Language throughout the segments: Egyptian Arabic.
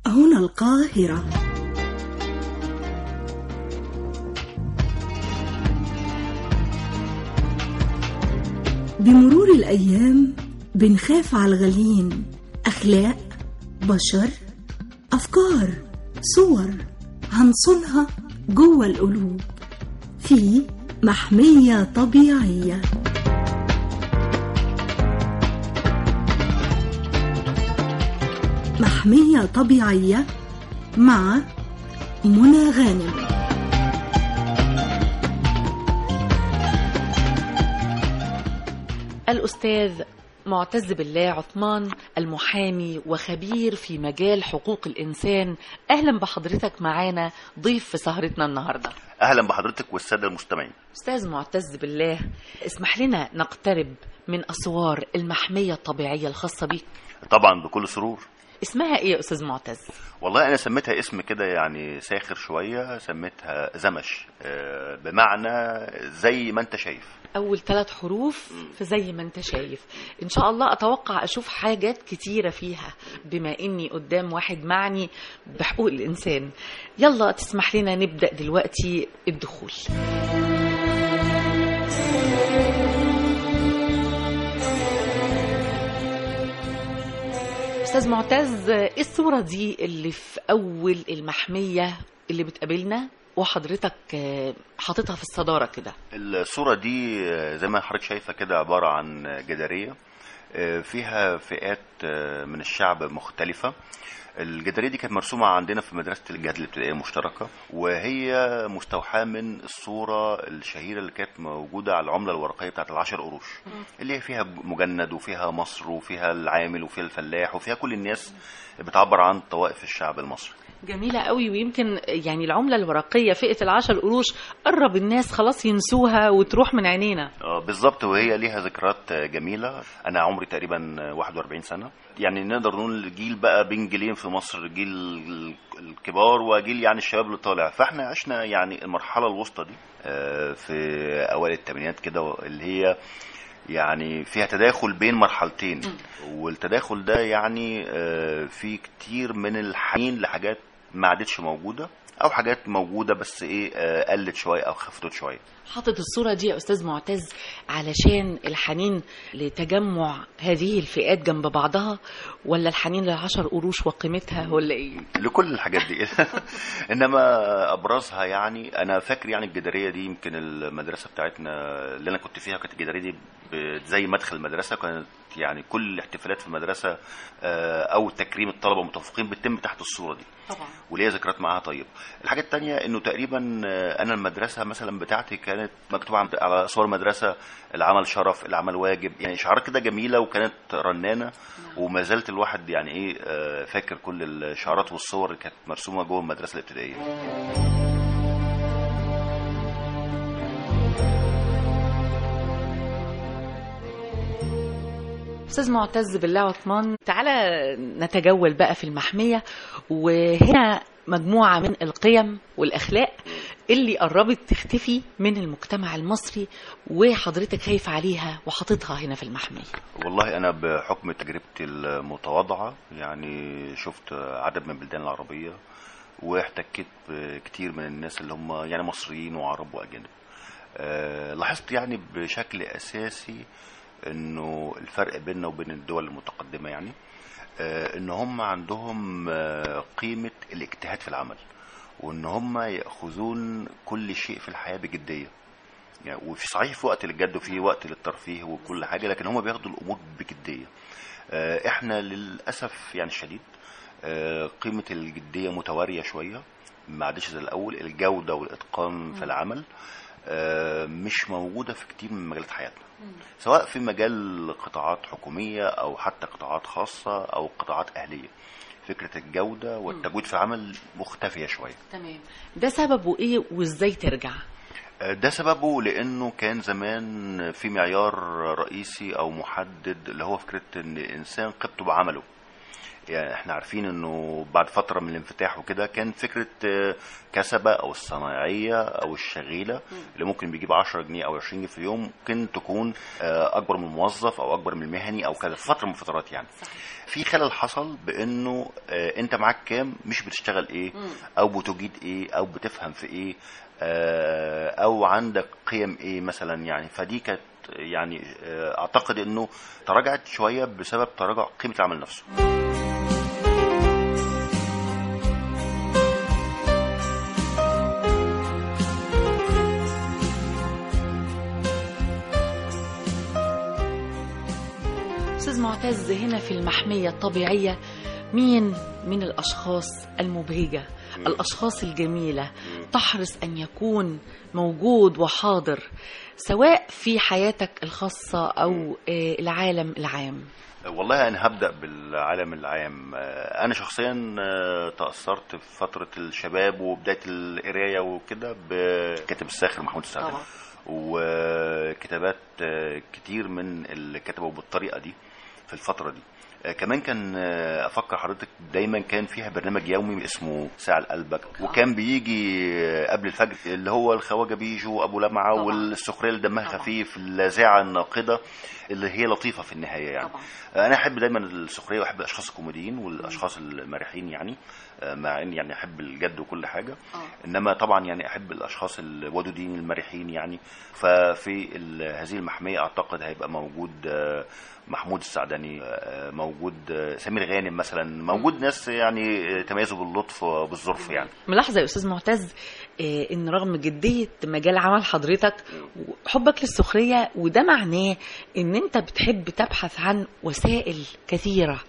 هنا القاهرة بمرور الأيام بنخاف على الغاليين أخلاق بشر أفكار صور هنصونها جوه القلوب في محمية طبيعية محمية طبيعية مع منى غانم الأستاذ معتز بالله عثمان المحامي وخبير في مجال حقوق الإنسان أهلا بحضرتك معانا ضيف في سهرتنا النهاردة اهلا بحضرتك والساده المستمعين أستاذ معتز بالله اسمح لنا نقترب من أسوار المحمية الطبيعية الخاصة بيك طبعا بكل سرور اسمها إيه يا أستاذ معتز؟ والله انا سميتها اسم كده يعني ساخر شويه سميتها زمش آه، بمعنى زي ما انت شايف أول ثلاث حروف في زي ما أنت شايف إن شاء الله أتوقع أشوف حاجات كتيرة فيها بما إني قدام واحد معني بحقوق الإنسان يلا تسمح لنا نبدأ دلوقتي الدخول أستاذ معتز إيه الصورة دي اللي في أول المحمية اللي بتقابلنا وحضرتك آه، حاططها في الصدارة كده الصوره دي آه، زي ما حضرتك شايفه كده عباره عن جداريه آه، فيها فئات آه، من الشعب مختلفه الجداريه دي كانت مرسومه عندنا في مدرسه الجهاد الابتدائيه المشتركه وهي مستوحاه من الصوره الشهيره اللي كانت موجوده على العمله الورقيه بتاعت العشر قروش اللي هي فيها مجند وفيها مصر وفيها العامل وفيها الفلاح وفيها كل الناس بتعبر عن طوائف الشعب المصري جميلة قوي ويمكن يعني العملة الورقية فئة العشر قروش قرب الناس خلاص ينسوها وتروح من عينينا آه، بالظبط وهي ليها ذكريات آه، جميلة أنا عمري تقريبا آه، 41 سنة يعني نقدر نقول جيل بقى بين جيلين في مصر جيل ال- الكبار وجيل يعني الشباب اللي طالع فاحنا عشنا يعني المرحلة الوسطى دي آه، في أوائل الثمانينات كده اللي هي يعني فيها تداخل بين مرحلتين والتداخل ده يعني آه، في كتير من الحنين لحاجات ما عادتش موجودة أو حاجات موجودة بس إيه آه، قلت شوية أو خفتت شوية حاطط الصورة دي يا أستاذ معتز علشان الحنين لتجمع هذه الفئات جنب بعضها ولا الحنين للعشر قروش وقيمتها ولا إيه؟ لكل الحاجات دي انما ابرزها يعني انا فاكر يعني الجداريه دي يمكن المدرسه بتاعتنا اللي انا كنت فيها كانت الجداريه دي ب- زي مدخل المدرسه كانت يعني كل الاحتفالات في المدرسه آه، او تكريم الطلبه المتفوقين بتتم تحت الصوره دي طبعا وليا ذكريات معاها طيبه الحاجه التانية انه تقريبا آه، انا المدرسه مثلا بتاعتي كانت مكتوبه عند- على صور المدرسه العمل شرف العمل واجب يعني شعارات كده جميله وكانت رنانه وما زالت الواحد يعني ايه آه، فاكر كل الشعارات والصور اللي كانت مرسومه جوه المدرسه الابتدائيه أستاذ معتز بالله عثمان تعالى نتجول بقى في المحمية وهنا مجموعة من القيم والأخلاق اللي قربت تختفي من المجتمع المصري وحضرتك خايف عليها وحاططها هنا في المحمية والله انا بحكم تجربتي المتواضعه يعني شفت عدد من البلدان العربيه واحتكيت بكتير من الناس اللي هم يعني مصريين وعرب واجانب آه، لاحظت يعني بشكل اساسي انه الفرق بيننا وبين الدول المتقدمه يعني آه، ان هم عندهم آه، قيمه الاجتهاد في العمل وان هم ياخذون كل شيء في الحياه بجديه يعني وفي صحيح في وقت للجد وفي وقت للترفيه وكل حاجه لكن هم بياخدوا الامور بجديه آه، احنا للاسف يعني الشديد آه، قيمه الجديه متواريه شويه ما عادش زي الاول الجوده والاتقان في العمل آه، مش موجوده في كتير من مجالات حياتنا سواء في مجال قطاعات حكوميه او حتى قطاعات خاصه او قطاعات اهليه فكره الجوده والتجويد في العمل مختفيه شويه تمام ده سببه إيه وإزاي ترجع؟ ده سببه لانه كان زمان في معيار رئيسي او محدد اللي هو فكره ان الانسان قيمته بعمله يعني احنا عارفين انه بعد فتره من الانفتاح وكده كان فكره آه، كسبه او الصنايعيه او الشغيله اللي ممكن بيجيب 10 جنيه او 20 جنيه في اليوم ممكن تكون آه، اكبر من موظف او اكبر من المهني او كذا في فتره من الفترات يعني في خلل حصل بانه آه، انت معاك كام مش بتشتغل ايه او بتجيد ايه او بتفهم في ايه آه، او عندك قيم ايه مثلا يعني فدي كانت يعني آه، اعتقد انه تراجعت شويه بسبب تراجع قيمه العمل نفسه استاذ معتز هنا في المحميه الطبيعيه مين من الاشخاص المبهجه الاشخاص الجميله تحرص ان يكون موجود وحاضر سواء في حياتك الخاصه او آه، العالم العام والله انا هبدا بالعالم العام آه، انا شخصيا آه، تاثرت في فتره الشباب وبدايه القرايه وكده بكاتب الساخر محمود السعداني طبعا. وكتابات آه، كتير من اللي كتبوا بالطريقه دي في الفتره دي آه، كمان كان آه، افكر حضرتك دايما كان فيها برنامج يومي اسمه ساعه لقلبك وكان بيجي آه، قبل الفجر اللي هو الخواجه بيجو ابو لمعه طبعا. والسخريه اللي دمها طبعا. خفيف اللاذعه الناقده اللي هي لطيفه في النهايه يعني طبعا. انا احب دايما السخريه واحب الاشخاص الكوميديين والاشخاص المرحين يعني آه، مع اني يعني احب الجد وكل حاجه آه. انما طبعا يعني احب الاشخاص الودودين المرحين يعني ففي ال- هذه المحميه اعتقد هيبقى موجود آه، محمود السعداني آه، موجود آه، سمير غانم مثلا موجود ناس يعني آه، تميزوا باللطف وبالظرف يعني ملاحظه يا استاذ معتز آه، ان رغم جديه مجال عمل حضرتك وحبك للسخريه وده معناه ان انت بتحب تبحث عن وسائل كثيره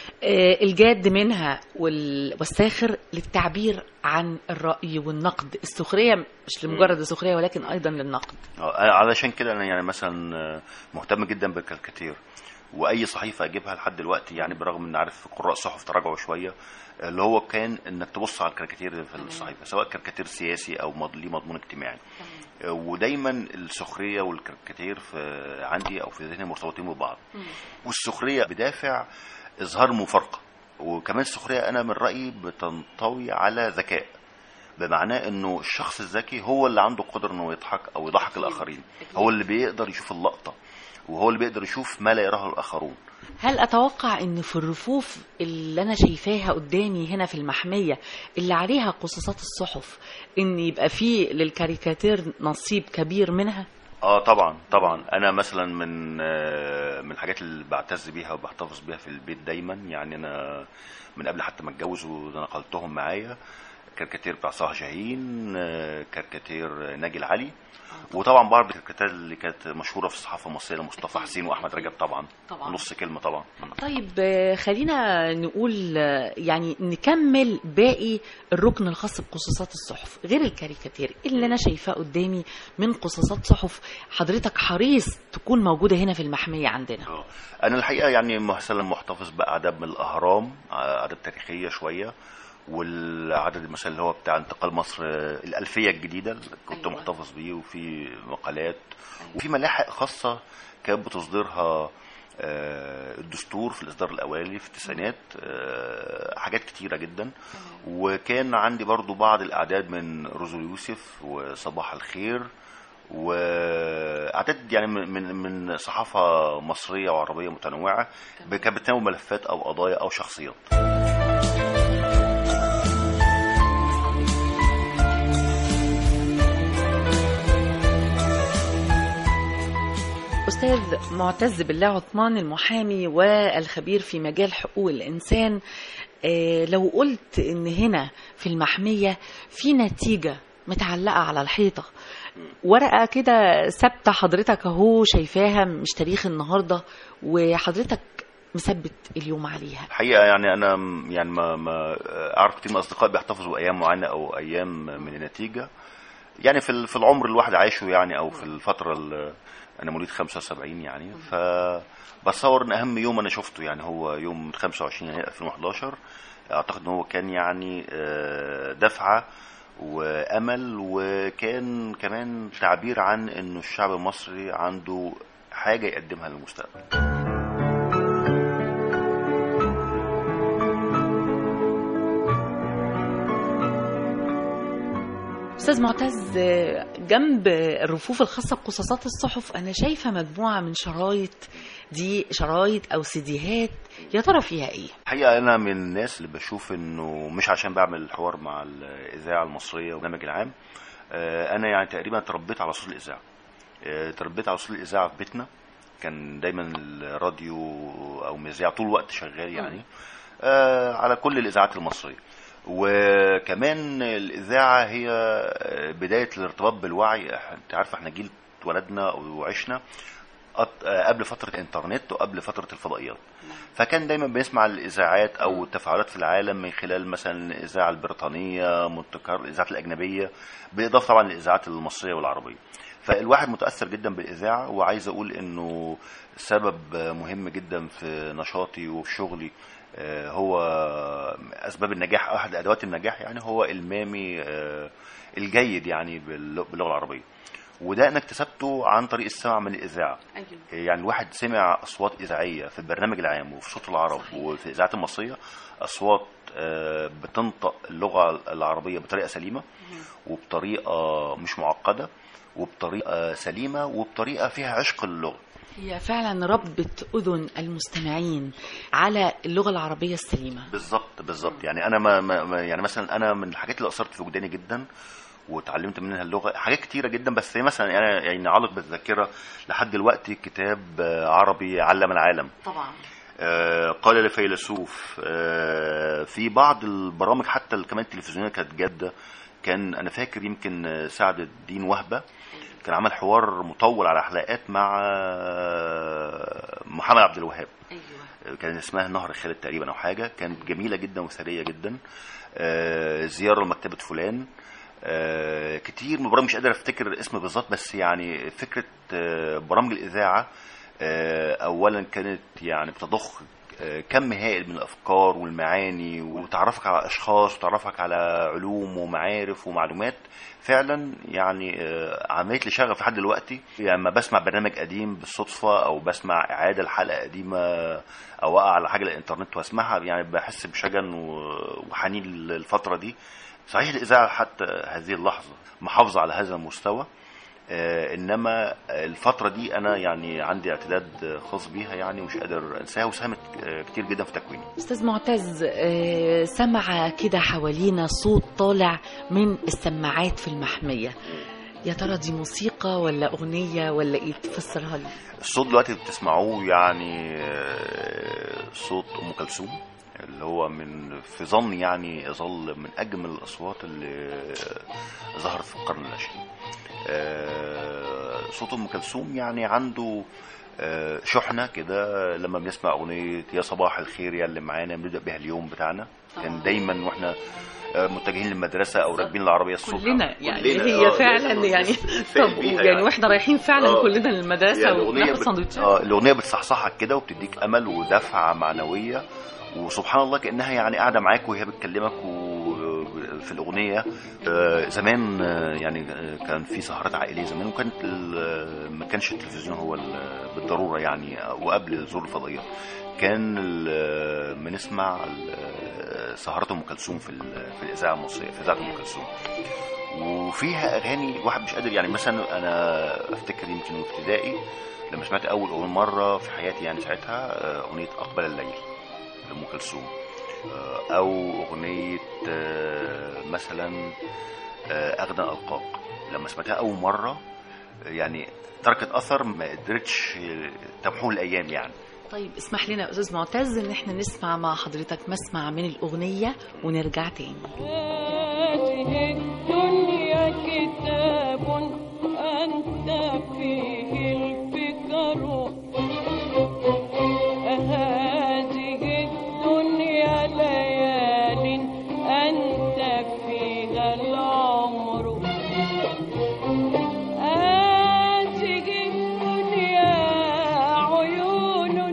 آه، الجاد منها وال- والساخر للتعبير عن الراي والنقد السخريه مش لمجرد السخريه ولكن ايضا للنقد آه، علشان كده انا يعني مثلا آه، مهتم جدا بالكاريكاتير واي صحيفه اجيبها لحد دلوقتي يعني برغم ان عارف قراء الصحف تراجعوا شويه آه، اللي هو كان انك تبص على الكاريكاتير في الصحيفه سواء كاريكاتير سياسي او مض- ليه مضمون اجتماعي آه، ودايما السخريه والكاريكاتير في عندي او في ذهني مرتبطين ببعض والسخريه بدافع اظهار مفارقه وكمان السخريه انا من رايي بتنطوي على ذكاء بمعناه انه الشخص الذكي هو اللي عنده قدره انه يضحك او يضحك الاخرين هو اللي بيقدر يشوف اللقطه وهو اللي بيقدر يشوف ما لا يراه الاخرون هل اتوقع ان في الرفوف اللي انا شايفاها قدامي هنا في المحميه اللي عليها قصاصات الصحف ان يبقى فيه للكاريكاتير نصيب كبير منها اه طبعا طبعا انا مثلا من آه، من الحاجات اللي بعتز بيها وبحتفظ بيها في البيت دايما يعني انا من قبل حتى ما اتجوز ونقلتهم معايا كاريكاتير بتاع صلاح شاهين آه، كاريكاتير ناجي العلي وطبعا بعض الكاريكاتير اللي كانت مشهوره في الصحافه المصريه لمصطفى حسين واحمد رجب طبعا طبعا. نص كلمه طبعا طيب آه، خلينا نقول آه، يعني نكمل باقي الركن الخاص بقصاصات الصحف غير الكاريكاتير اللي انا شايفاه قدامي من قصاصات صحف حضرتك حريص تكون موجوده هنا في المحميه عندنا اه انا الحقيقه يعني مثلا محتفظ باعداد من الاهرام اعداد تاريخيه شويه والعدد مثلا اللي هو بتاع انتقال مصر آه، الالفيه الجديده اللي كنت أيوة. محتفظ بيه وفي مقالات وفي ملاحق خاصه كانت بتصدرها آه، الدستور في الاصدار الاولي في التسعينات آه، حاجات كتيره جدا وكان عندي برضو بعض الاعداد من رزق يوسف وصباح الخير واعداد يعني من من من صحافه مصريه وعربيه متنوعه كانت بتناول ملفات او قضايا او شخصيات أستاذ معتز بالله عثمان المحامي والخبير في مجال حقوق الإنسان آه، لو قلت إن هنا في المحمية في نتيجة متعلقة على الحيطة ورقة كده ثابتة حضرتك أهو شايفاها مش تاريخ النهاردة وحضرتك مثبت اليوم عليها الحقيقه يعني انا م- يعني ما ما اعرف كتير من اصدقائي بيحتفظوا ايام معينه او ايام من النتيجه يعني في ال- في العمر الواحد عايشه يعني او في الفتره ال- انا مواليد 75 يعني ف بتصور ان اهم يوم انا شفته يعني هو يوم 25 يناير 2011 اعتقد ان هو كان يعني آه، دفعه وامل وكان كمان تعبير عن انه الشعب المصري عنده حاجه يقدمها للمستقبل استاذ معتز آه، جنب الرفوف الخاصه بقصاصات الصحف انا شايفه مجموعه من شرايط دي شرايط او سيديهات يا ترى فيها ايه الحقيقه انا من الناس اللي بشوف انه مش عشان بعمل حوار مع الاذاعه المصريه والبرنامج العام آه، انا يعني تقريبا اتربيت على صوت الاذاعه آه، اتربيت على صوت الاذاعه في بيتنا كان دايما الراديو او مذياع طول الوقت شغال يعني آه، على كل الاذاعات المصريه وكمان الاذاعه هي بدايه الارتباط بالوعي انت عارف احنا جيل اتولدنا وعشنا أط- قبل فتره الانترنت وقبل فتره الفضائيات فكان دايما بنسمع الاذاعات او التفاعلات في العالم من خلال مثلا الاذاعه البريطانيه مونت كارلو الاذاعات الاجنبيه بالاضافه طبعا للاذاعات المصريه والعربيه فالواحد متاثر جدا بالاذاعه وعايز اقول انه سبب مهم جدا في نشاطي وفي شغلي آه، هو اسباب النجاح احد ادوات النجاح يعني هو المامي آه، الجيد يعني بالل- باللغه العربيه وده انا اكتسبته عن طريق السمع من الاذاعه ايوه يعني الواحد سمع اصوات اذاعيه في البرنامج العام وفي صوت العرب صحيح. وفي الاذاعات المصريه اصوات آه، بتنطق اللغه العربيه بطريقه سليمه وبطريقه مش معقده وبطريقه سليمه وبطريقه فيها عشق للغه هي فعلا ربت اذن المستمعين على اللغه العربيه السليمه بالظبط بالظبط يعني انا ما ما ما- يعني مثلا انا من الحاجات اللي اثرت في وجداني جدا وتعلمت منها اللغه حاجات كتيره جدا بس هي مثلا يعني يعني عالق بالذاكره لحد دلوقتي كتاب آه، عربي علم العالم طبعا آه، قال لفيلسوف آه، في بعض البرامج حتى اللي كمان التلفزيونيه كانت جاده كان انا فاكر يمكن آه، سعد الدين وهبه كان عمل حوار مطول على حلقات مع آه، محمد عبد الوهاب ايوه كان اسمها نهر خالد تقريبا او حاجه كانت جميله جدا وثريه جدا آه، زياره لمكتبه فلان آه، كتير من البرامج مش قادر افتكر الاسم بالظبط بس يعني فكره آه، برامج الاذاعه آه، اولا كانت يعني بتضخ آه، كم هائل من الافكار والمعاني وتعرفك على اشخاص وتعرفك على علوم ومعارف ومعلومات فعلا يعني آه، عملت لي شغف لحد دلوقتي يعني لما بسمع برنامج قديم بالصدفه او بسمع اعاده لحلقه قديمه او اقع على حاجه على الانترنت واسمعها يعني بحس بشجن و- وحنين للفتره دي صحيح الاذاعه حتى هذه اللحظه محافظه على هذا المستوى آه، انما الفتره دي انا يعني عندي اعتداد خاص بيها يعني مش قادر انساها وساهمت آه، كتير جدا في تكويني استاذ معتز آه، سمع كده حوالينا صوت طالع من السماعات في المحميه يا ترى دي موسيقى ولا اغنيه ولا ايه تفسرها لي الصوت دلوقتي اللي بتسمعوه يعني آه، صوت ام كلثوم اللي هو من في ظني يعني يظل من اجمل الاصوات اللي ظهرت في القرن العشرين آه، صوت ام كلثوم يعني عنده آه، شحنه كده لما بنسمع اغنيه يا صباح الخير يا اللي معانا بنبدا بيها اليوم بتاعنا كان دايما واحنا آه، متجهين للمدرسه او راكبين العربيه الصبح كلنا يعني كلنا، هي آه، فعلا لازم يعني نستفيد طب بيها يعني واحنا رايحين فعلا آه. كلنا للمدرسه يعني الأغنية وناخد بت- سندوتشات اه الاغنيه بتصحصحك كده وبتديك امل ودفعه معنويه وسبحان الله كانها يعني قاعده معاك وهي بتكلمك وفي الاغنيه آه، زمان آه، يعني آه، كان في سهرات عائليه زمان وكانت ال- ما كانش التلفزيون هو ال- بالضروره يعني وقبل ظهور الفضائيات كان ال- بنسمع ال- سهرات ام كلثوم في ال- في الاذاعه المصريه في اذاعه ام كلثوم وفيها اغاني الواحد مش قادر يعني مثلا انا افتكر يمكن في ابتدائي لما سمعت اول اول مره في حياتي يعني ساعتها آه، اغنيه اقبل الليل لام كلثوم آه، او اغنيه آه، مثلا آه، اغنى القاك لما سمعتها اول مره آه، يعني تركت اثر ما قدرتش آه، تمحوه الايام يعني طيب اسمح لنا يا استاذ معتز ان احنا نسمع مع حضرتك مسمع من الاغنيه ونرجع تاني هذه الدنيا كتاب أنت فيه الفكر هذه الدنيا ليال أنت فيها العمر هذه الدنيا عيون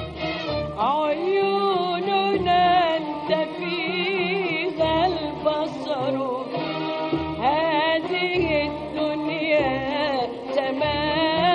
عيون أنت فيها البصر هذه الدنيا سماء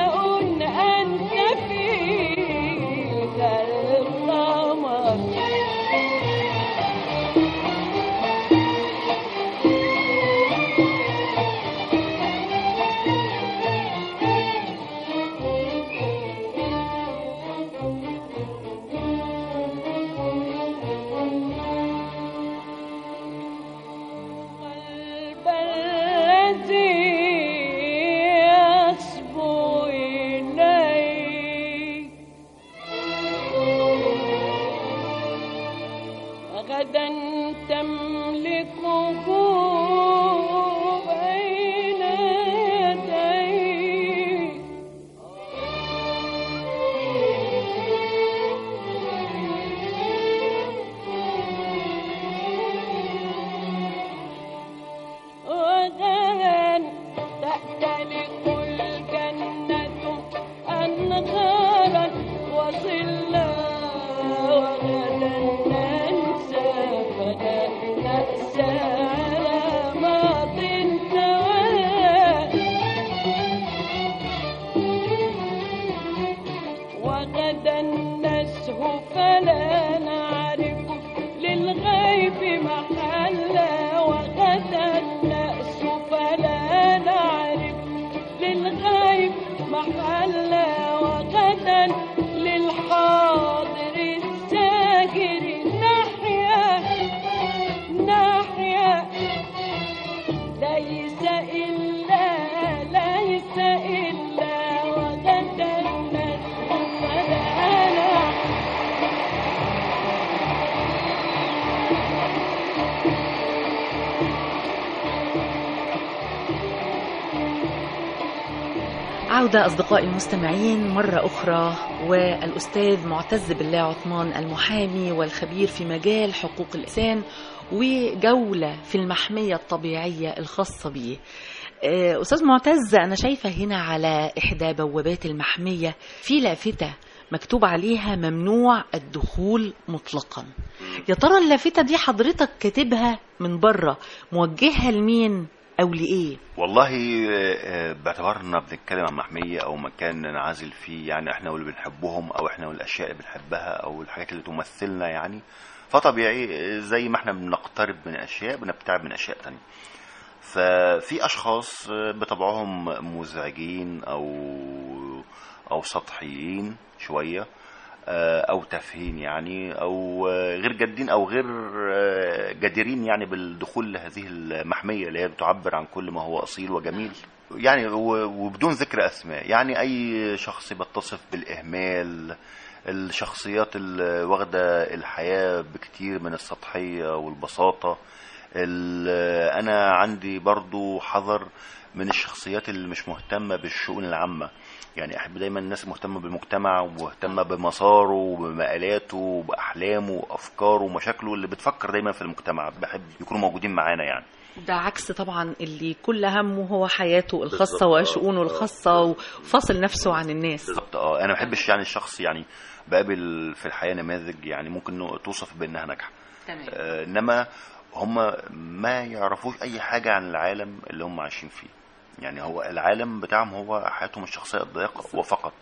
عودة أصدقائي المستمعين مرة أخرى والأستاذ معتز بالله عثمان المحامي والخبير في مجال حقوق الإنسان وجولة في المحمية الطبيعية الخاصة به آه، أستاذ معتز أنا شايفة هنا على إحدى بوابات المحمية في لافتة مكتوب عليها ممنوع الدخول مطلقا يا ترى اللافتة دي حضرتك كاتبها من بره موجهها لمين أو لإيه والله آه، آه، باعتبارنا بنتكلم عن محمية أو مكان ننعزل فيه يعني إحنا واللي بنحبهم أو إحنا والأشياء اللي بنحبها أو الحاجات اللي تمثلنا يعني فطبيعي آه، زي ما إحنا بنقترب من أشياء بنبتعد من أشياء تانية ففي أشخاص آه، بطبعهم مزعجين أو أو سطحيين شوية آه، أو تافهين يعني أو آه، غير جادين أو غير آه، جديرين يعني بالدخول لهذه المحمية اللي هي بتعبر عن كل ما هو أصيل وجميل يعني و- وبدون ذكر أسماء يعني أي شخص بيتصف بالإهمال الشخصيات اللي واخدة الحياة بكتير من السطحية والبساطة ال- أنا عندي برضو حذر من الشخصيات اللي مش مهتمة بالشؤون العامة يعني أحب دايما الناس مهتمة بالمجتمع ومهتمة بمساره وبمقالاته وبأحلامه وأفكاره ومشاكله اللي بتفكر دايما في المجتمع بحب يكونوا موجودين معانا يعني ده عكس طبعا اللي كل همه هو حياته الخاصة بالظبط، آه. وشؤونه آه. الخاصة وفاصل نفسه عن الناس بالظبط اه انا ما بحبش يعني الشخص يعني بقابل في الحياه نماذج يعني ممكن إنه توصف بانها ناجحه تمام آه، انما هم ما يعرفوش اي حاجه عن العالم اللي هم عايشين فيه يعني هو العالم بتاعهم هو حياتهم الشخصيه الضيقه وفقط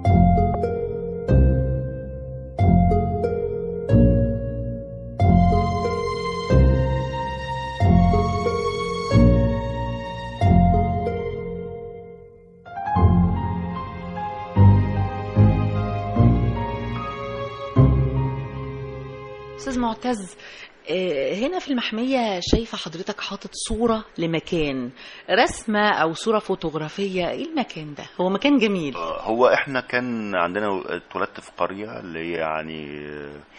أستاذ معتز آه، هنا في المحمية شايفة حضرتك حاطط صورة لمكان رسمة أو صورة فوتوغرافية إيه المكان ده؟ هو مكان جميل آه، هو احنا كان عندنا اتولدت في قريه اللي هي يعني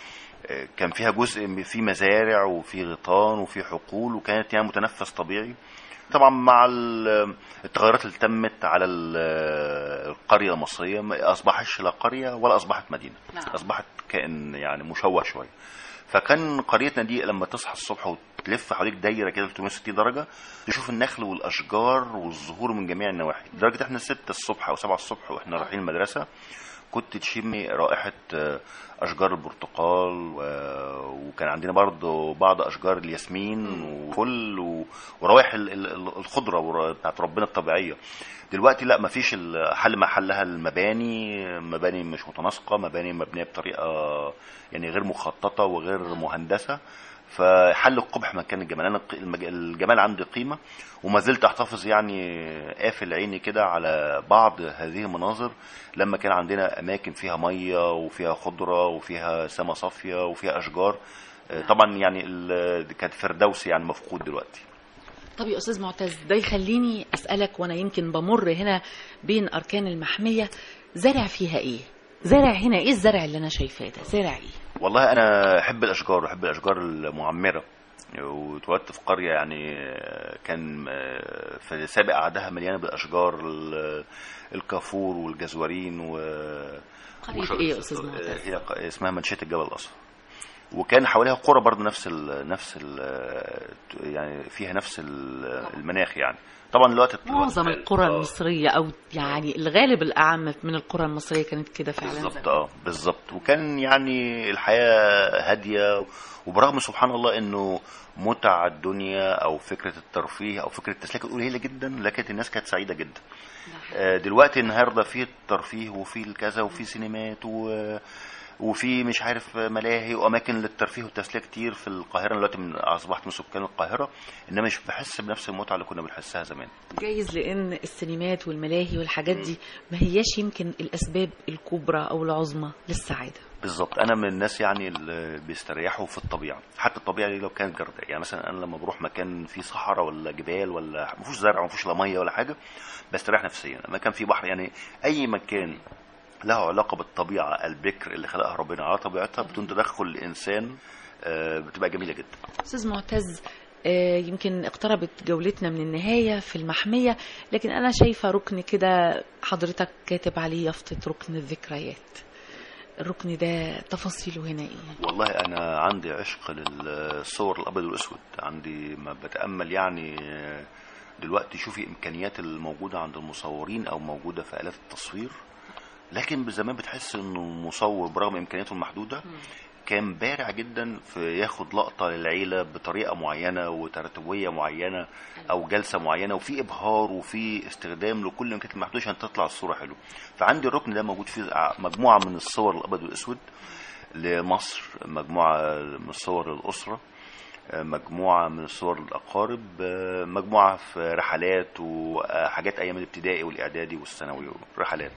آه، كان فيها جزء في مزارع وفي غيطان وفي حقول وكانت يعني متنفس طبيعي طبعا مع ال- التغيرات اللي تمت على ال- القريه المصريه ما اصبحتش لا قريه ولا اصبحت مدينه نعم. اصبحت كائن يعني مشوه شويه فكان قريتنا دي لما تصحى الصبح وتلف حواليك دايره كده 360 درجه تشوف النخل والاشجار والزهور من جميع النواحي لدرجه احنا 6 الصبح او 7 الصبح واحنا رايحين المدرسه كنت تشمي رائحه آه، اشجار البرتقال و- وكان عندنا برضه بعض اشجار الياسمين وفل و- وروائح ال- ال- الخضره ور- بتاعت ربنا الطبيعيه دلوقتي لا مفيش ال- حل محلها المباني مباني مش متناسقه مباني مبنيه بطريقه يعني غير مخططه وغير مهندسه فحل القبح مكان الجمال انا الق- المج- الجمال عندي قيمه وما زلت احتفظ يعني قافل عيني كده على بعض هذه المناظر لما كان عندنا اماكن فيها ميه وفيها خضره وفيها سما صافيه وفيها اشجار آه، طبعا يعني ال- كانت فردوسي يعني مفقود دلوقتي طب يا أستاذ معتز ده يخليني أسألك وأنا يمكن بمر هنا بين أركان المحمية زرع فيها إيه؟ زرع هنا إيه الزرع اللي أنا شايفاه ده؟ زرع إيه؟ والله انا احب الاشجار واحب الاشجار المعمره واتولدت في قريه يعني كان في سابق عهدها مليانه بالاشجار ال- الكافور والجزورين و قرية وشجر- إيه يا أستاذ معتز؟ هي ق- اسمها منشيه الجبل الاصفر وكان حواليها قرى برضه نفس ال نفس ال يعني فيها نفس ال- المناخ يعني طبعا دلوقتي معظم القرى آه. المصرية أو يعني الغالب الأعم من القرى المصرية كانت كده فعلا بالظبط زمان. اه بالظبط وكان يعني الحياه هاديه وبرغم سبحان الله انه متع الدنيا او فكره الترفيه او فكره التسليه كانت قليله جدا لكن الناس كانت سعيده جدا آه، دلوقتي النهارده في الترفيه وفي الكذا وفي سينمات و وفي مش عارف ملاهي واماكن للترفيه والتسليه كتير في القاهره أنا دلوقتي من اصبحت من سكان القاهره انما مش بحس بنفس المتعه اللي كنا بنحسها زمان جايز لأن السينمات والملاهي والحاجات دي ما هياش يمكن الأسباب الكبرى أو العظمى للسعادة بالظبط انا من الناس يعني اللي بيستريحوا في الطبيعه حتى الطبيعه دي لو كانت جرداء يعني مثلا انا لما بروح مكان فيه صحراء ولا جبال ولا ما فيهوش زرع ما فيهوش لا ميه ولا حاجه بستريح نفسيا مكان فيه بحر يعني اي مكان له علاقه بالطبيعه البكر اللي خلقها ربنا على طبيعتها بدون تدخل الانسان آه، بتبقى جميله جدا أستاذ معتز آه، يمكن اقتربت جولتنا من النهاية في المحمية لكن أنا شايفة ركن كده حضرتك كاتب عليه يافطة ركن الذكريات الركن ده تفاصيله هنا ايه والله انا عندي عشق للصور الابيض والاسود عندي ما بتامل يعني دلوقتي شوفي امكانيات الموجوده عند المصورين او موجوده في الات التصوير لكن زمان بتحس انه المصور برغم امكانياته المحدوده كان بارع جدا في ياخد لقطه للعيله بطريقه معينه وتراتبيه معينه او جلسه معينه وفي ابهار وفي استخدام لكل الامكانيات المحدوده عشان تطلع الصوره حلوه فعندي الركن ده موجود فيه مجموعه من الصور الابيض والاسود لمصر مجموعه من صور الاسره مجموعة من الصور الأقارب مجموعة في رحلات وحاجات أيام الابتدائي والإعدادي والثانوي رحلات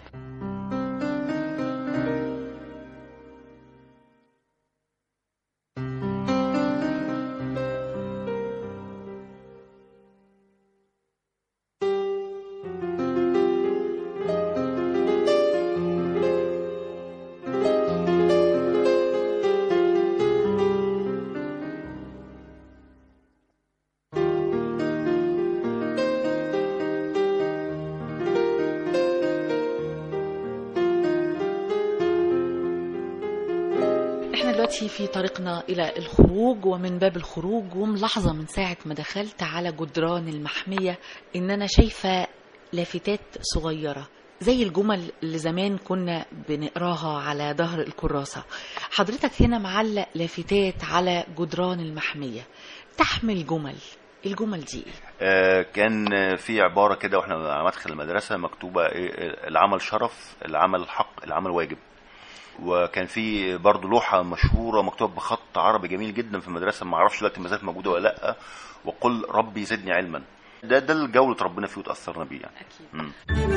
احنا دلوقتي في طريقنا الى الخروج ومن باب الخروج وملاحظة من ساعة ما دخلت على جدران المحمية ان انا شايفة لافتات صغيرة زي الجمل اللي زمان كنا بنقراها على ظهر الكراسة حضرتك هنا معلق لافتات على جدران المحمية تحمل جمل الجمل دي ايه؟ آه، كان في عبارة كده واحنا على مدخل المدرسة مكتوبة إيه، العمل شرف العمل حق العمل واجب وكان في برضه لوحة مشهورة مكتوبة بخط عربي جميل جدا في المدرسة ما اعرفش دلوقتي ما زالت موجودة ولا لا وقل ربي زدني علما ده ده الجو اللي اتربينا فيه وتأثرنا بيه يعني أكيد مم.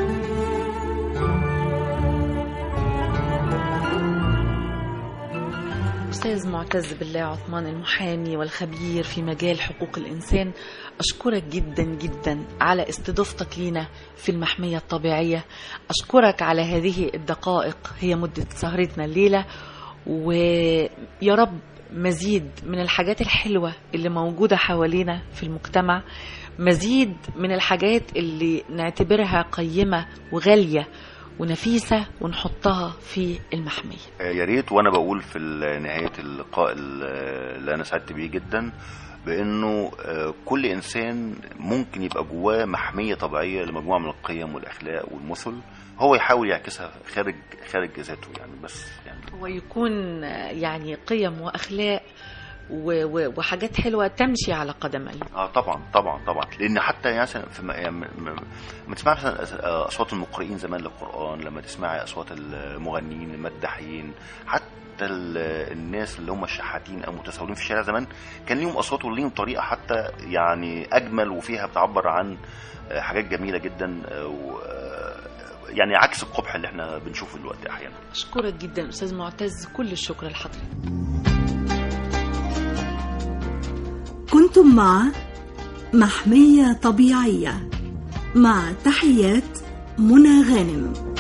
أستاذ معتز بالله عثمان المحامي والخبير في مجال حقوق الإنسان أشكرك جدا جدا على استضافتك لينا في المحمية الطبيعية أشكرك على هذه الدقائق هي مدة سهرتنا الليلة ويا رب مزيد من الحاجات الحلوة اللي موجودة حوالينا في المجتمع مزيد من الحاجات اللي نعتبرها قيمة وغالية ونفيسة ونحطها في المحمية آه، يا ريت وانا بقول في ال- نهايه اللقاء ال- اللي انا سعدت بيه جدا بانه آه، كل انسان ممكن يبقى جواه محميه طبيعيه لمجموعه من القيم والاخلاق والمثل هو يحاول يعكسها خارج خارج ذاته يعني بس يعني ويكون يعني قيم واخلاق و- و- وحاجات حلوه تمشي على قدمين اه طبعا طبعا طبعا لان حتى يعني مثلا في م- يعني م- م- لما تسمع مثلا أس- آه، اصوات المقرئين زمان للقران لما تسمعي اصوات المغنيين المداحين حتى ال- الناس اللي هم الشحاتين او متسولين في الشارع زمان كان ليهم اصوات وليهم طريقه حتى يعني اجمل وفيها بتعبر عن آه، حاجات جميله جدا آه، و- آه، يعني عكس القبح اللي احنا بنشوفه دلوقتي احيانا اشكرك جدا استاذ معتز كل الشكر لحضرتك كنتم مع محمية طبيعية مع تحيات منى غانم